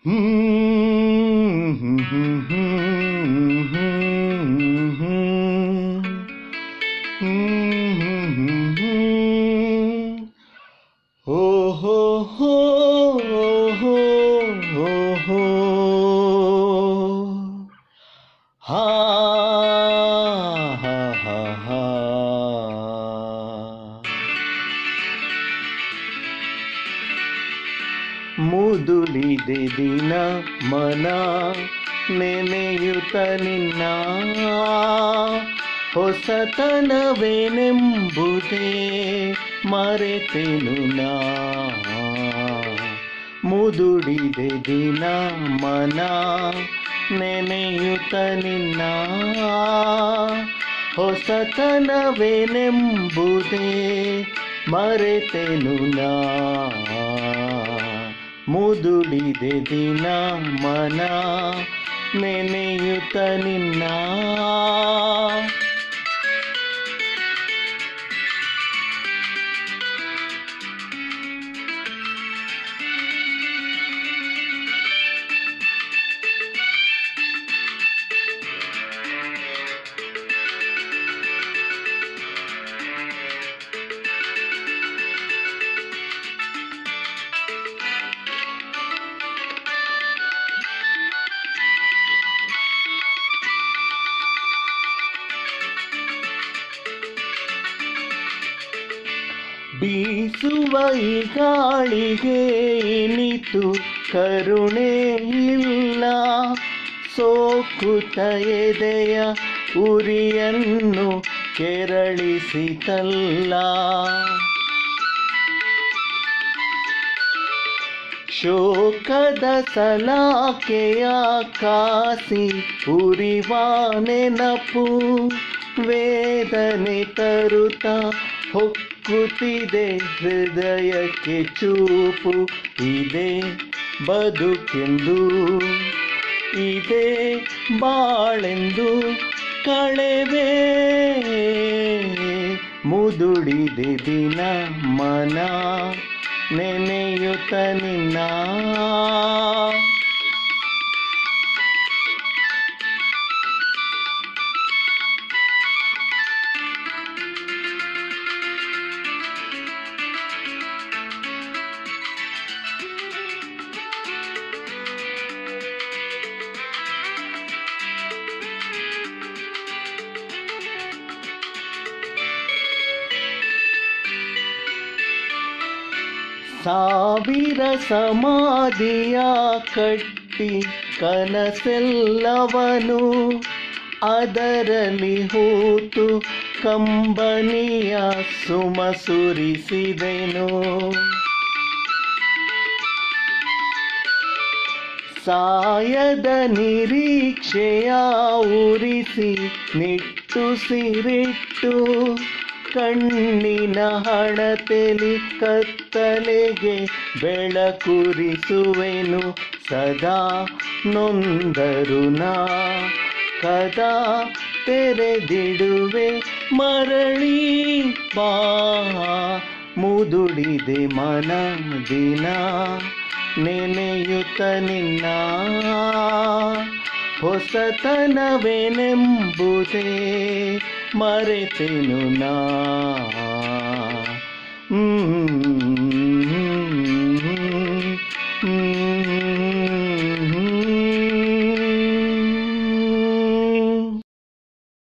ಓ ಹೋ ಹೋ ಹೋ ಹೋ ಹೋ ಹಾ ಹಾ ಹಾ ಹಾ ಮುದುಳಿದೆ ದಿನ ಮನ ನೆನೆಯುತ್ತ ನಿನ್ನ ಹೊಸತನವೇನೆಂಬುದೇ ಮರೆತೆನು ನಾ ಮುದುಡಿದೆ ದಿನ ಮನ ನೆನೆಯುತ್ತ ನಿನ್ನ ಹೊಸತನವೇನೆಂಬುದೇ ಮರೆತೆನು ನಾ ಮುದುಡಿದೆ ದಿನ ಮನ ನೆನೆಯುತ್ತ ನಿನ್ನ ಬೀಸುವ ಈ ಗಾಳಿಗೆ ಇನಿತು ಕರುಣೆ ಇಲ್ಲ ಸೋಕುತ ಎದೆಯ ಉರಿಯನ್ನು ಕೆರಳಿಸಿತಲ್ಲ ಶೋಕದ ಸಲಾಕೆಯ ಕಾಸಿ ಉರಿವ ನೆನಪು ವೇದನೆ ತರುತ್ತ ಹೊಕ್ಕುತ್ತಿದೆ ಹೃದಯಕ್ಕೆ ಚೂಪು ಇದೆ ಬದುಕೆಂದು ಇದೆ ಬಾಳೆಂದು ಕಳೆವೆ ಮುದುಡಿದೆ ದಿನ ಮನ ನೆನೆಯುತ್ತ ನಿನ್ನ ಸಾವಿರ ಸಮಾಧಿಯ ಕಟ್ಟಿ ಕನಸೆಲ್ಲವನು ಅದರಲ್ಲಿ ಹೂತು ಕಂಬನಿಯ ಸುಮ ಸುರಿಸಿದೆನು ಸಾಯದ ನಿರೀಕ್ಷೆಯ ಉರಿಸಿ ನಿಟ್ಟುಸಿರಿಟ್ಟು ಕಣ್ಣಿನ ಹಣತೆಲಿ ಕತ್ತಲೆಗೆ ಬೆಳಕುರಿಸುವೆನು ಸದಾ ನೊಂದರು ನಾ ಕದಾ ತೆರೆದಿಡುವೆ ಮರಳಿ ಬಾ ಮುದುಡಿದೆ ಮನ ದಿನ ನೆನೆಯುತ್ತ ನಿನ್ನ ಹೊಸತನವೇನೆಂಬುದೇ ಮರೆತೆನು ನಾ ಹ್ಮ್